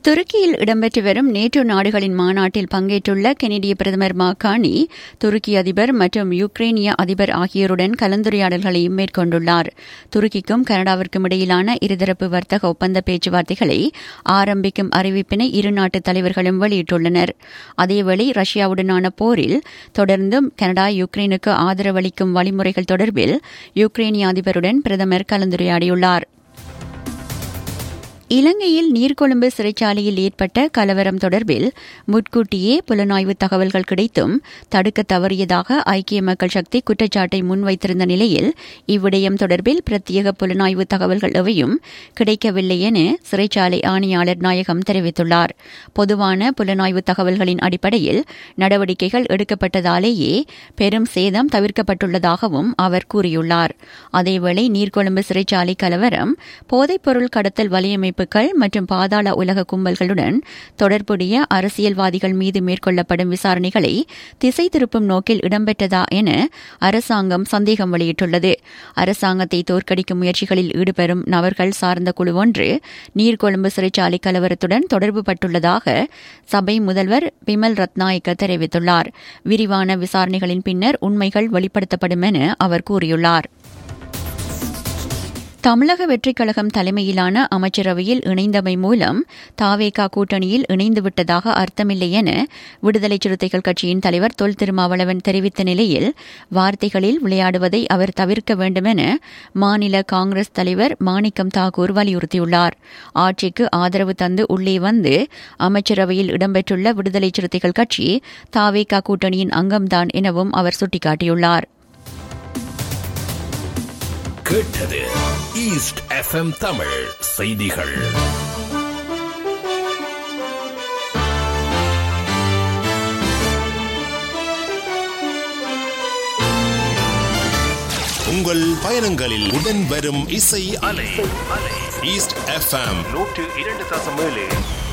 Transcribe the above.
துருக்கியில் இடம்பெற்று வரும் நேட்டோ நாடுகளின் மாநாட்டில் பங்கேற்றுள்ள கெனடிய பிரதமர் மாகாணி துருக்கி அதிபர் மற்றும் யுக்ரைனிய அதிபர் ஆகியோருடன் கலந்துரையாடல்களையும் மேற்கொண்டுள்ளார் துருக்கிக்கும் கனடாவிற்கும் இடையிலான இருதரப்பு வர்த்தக ஒப்பந்த பேச்சுவார்த்தைகளை ஆரம்பிக்கும் அறிவிப்பினை இரு நாட்டு தலைவர்களும் வெளியிட்டுள்ளனர் அதேவேளை ரஷ்யாவுடனான போரில் தொடர்ந்தும் கனடா யுக்ரைனுக்கு ஆதரவளிக்கும் வழிமுறைகள் தொடர்பில் யுக்ரைனிய அதிபருடன் பிரதமர் கலந்துரையாடியுள்ளார் இலங்கையில் நீர்கொழும்பு சிறைச்சாலையில் ஏற்பட்ட கலவரம் தொடர்பில் முன்கூட்டியே புலனாய்வு தகவல்கள் கிடைத்தும் தடுக்க தவறியதாக ஐக்கிய மக்கள் சக்தி குற்றச்சாட்டை முன்வைத்திருந்த நிலையில் இவ்விடயம் தொடர்பில் பிரத்யேக புலனாய்வு தகவல்கள் எவையும் கிடைக்கவில்லை என சிறைச்சாலை ஆணையாளர் நாயகம் தெரிவித்துள்ளார் பொதுவான புலனாய்வு தகவல்களின் அடிப்படையில் நடவடிக்கைகள் எடுக்கப்பட்டதாலேயே பெரும் சேதம் தவிர்க்கப்பட்டுள்ளதாகவும் அவர் கூறியுள்ளார் அதேவேளை நீர்கொழும்பு சிறைச்சாலை கலவரம் போதைப்பொருள் கடத்தல் வலையமைப்பு அமைப்புகள் மற்றும் பாதாள உலக கும்பல்களுடன் தொடர்புடைய அரசியல்வாதிகள் மீது மேற்கொள்ளப்படும் விசாரணைகளை திசை திருப்பும் நோக்கில் இடம்பெற்றதா என அரசாங்கம் சந்தேகம் வெளியிட்டுள்ளது அரசாங்கத்தை தோற்கடிக்கும் முயற்சிகளில் ஈடுபெறும் நபர்கள் சார்ந்த குழு ஒன்று நீர்கொழும்பு சிறைச்சாலை கலவரத்துடன் தொடர்பு பட்டுள்ளதாக சபை முதல்வர் பிமல் ரத்நாயக்க தெரிவித்துள்ளார் விரிவான விசாரணைகளின் பின்னர் உண்மைகள் வெளிப்படுத்தப்படும் என அவர் கூறியுள்ளார் தமிழக வெற்றிக் கழகம் தலைமையிலான அமைச்சரவையில் இணைந்தமை மூலம் தாவேகா கூட்டணியில் இணைந்துவிட்டதாக அர்த்தமில்லை என விடுதலை சிறுத்தைகள் கட்சியின் தலைவர் தொல் திருமாவளவன் தெரிவித்த நிலையில் வார்த்தைகளில் விளையாடுவதை அவர் தவிர்க்க வேண்டும் என மாநில காங்கிரஸ் தலைவர் மாணிக்கம் தாக்கூர் வலியுறுத்தியுள்ளார் ஆட்சிக்கு ஆதரவு தந்து உள்ளே வந்து அமைச்சரவையில் இடம்பெற்றுள்ள விடுதலை சிறுத்தைகள் கட்சி தாவேகா கூட்டணியின் அங்கம்தான் எனவும் அவர் சுட்டிக்காட்டியுள்ளார் கேட்டது ஈஸ்ட் எஃப்எம் தமிழ் செய்திகள் உங்கள் பயணங்களில் உடன் வரும் இசை அலை ஈஸ்ட் எஃப்எம் நூற்று இரண்டு தசம் ஏழு